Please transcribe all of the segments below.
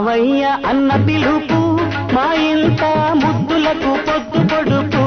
మావయ్య అన్న పిలుపు మా ఇంట ముద్దులకు పొద్దు పొడుపు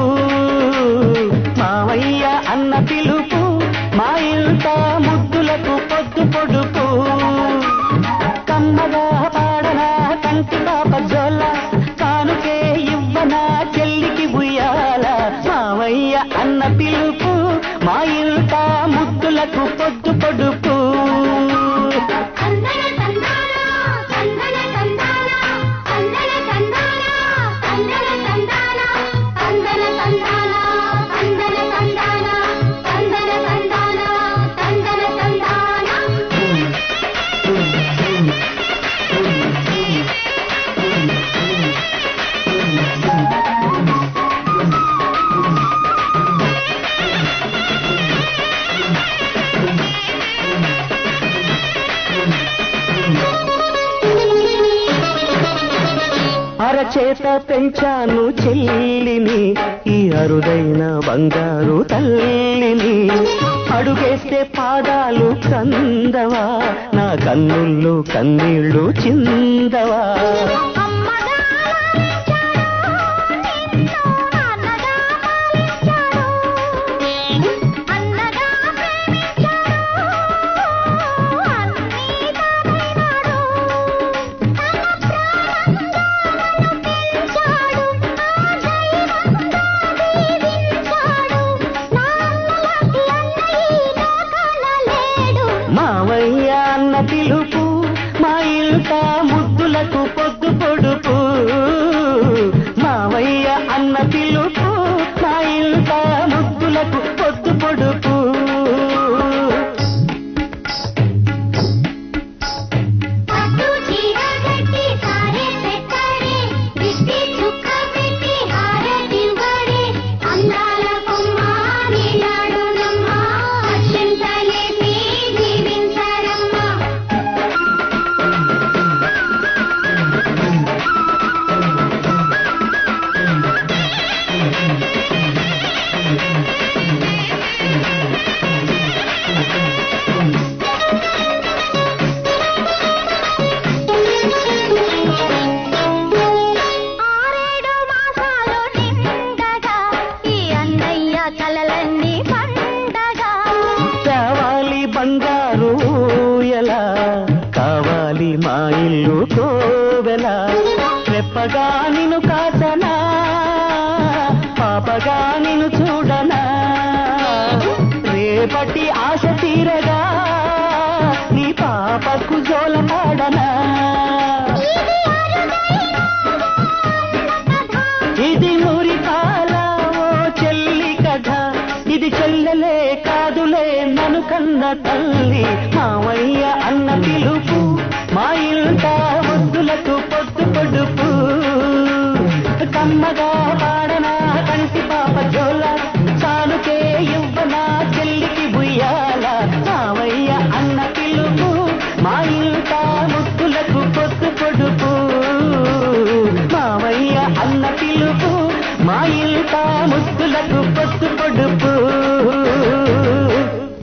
మావయ్య అన్న పిలుపు మా ఇంట ముద్దులకు పొద్దు పొడుపు కమ్మగా పాడనా కంటి పాప జోల కానుకే ఇవ్వనా చెల్లికి బుయ్యాల మావయ్య అన్న పిలుపు మా ఇంట ముద్దులకు పొద్దు పొడుపు కందన కందాన కందన కందాన కందన కందాన కందన కందాన కందన కందాన కందన కందాన కందన కందాన కందన కందాన అరచేత పెంచాను చెల్లిని ఈ అరుదైన బంగారు తల్లిని అడుగేస్తే పాదాలు కందవా నా కన్నుల్లో కన్నీళ్ళు చిందవా అమ్మగా లాలించాడు నిన్ను నాన్నగా పాలించాడు అన్నగా ప్రేమించాడు అన్నీ తానైనాడు తన ప్రాణంగా నన్ను పెంచాడు ఆ దైవంగా దీవించాడు నా అన్నలాంటి అన్నయ్య లోకాన లేడు మావయ్య అన్న పిలుపు మా ఇంట ముద్దులకు పొద్దు పొడుపు మావయ్య అన్న పిలుపు మా ఇంట ముద్దులకు పొద్దు పొడుపు పట్టు చీర కట్టి సారే పెట్టాడే దిష్టి చుక్క పెట్టి హారతివ్వడే అందాల కొమ్మ నీలాడునమ్మ అక్షంతలేసి జీవించారమ్మా ఆరేడు మాసాలు నిండగా ఈ అన్నయ్య కలలన్నీ పండగా కావాలి బంగారు ఎలా కావాలి మా ఇల్లు కోవెల రెప్పగా నిన్ను కాచనా పాపగా నిన్ను చూడనా రేపటి ఆశ తీరగా నీ పాపకు జోల పాడనా ఇది అరుదైన కథ ఇది నూరి కాల ఓ చెల్లి కథ ఇది చెల్లెలే కాదులే నన్ను కన్న తల్లి మావయ్య అన్న పిలుపు మా ఇంట ముద్దులకు పొద్దు పొడుపు కమ్మగా పాడనా కంటి పాప జోల చాలుకే ఇవ్వనా చెల్లికి బుయ్యాల మావయ్య అన్న పిలుపు మా ఇంట ముద్దులకు పొద్దు పొడుపు మావయ్య అన్న పిలుపు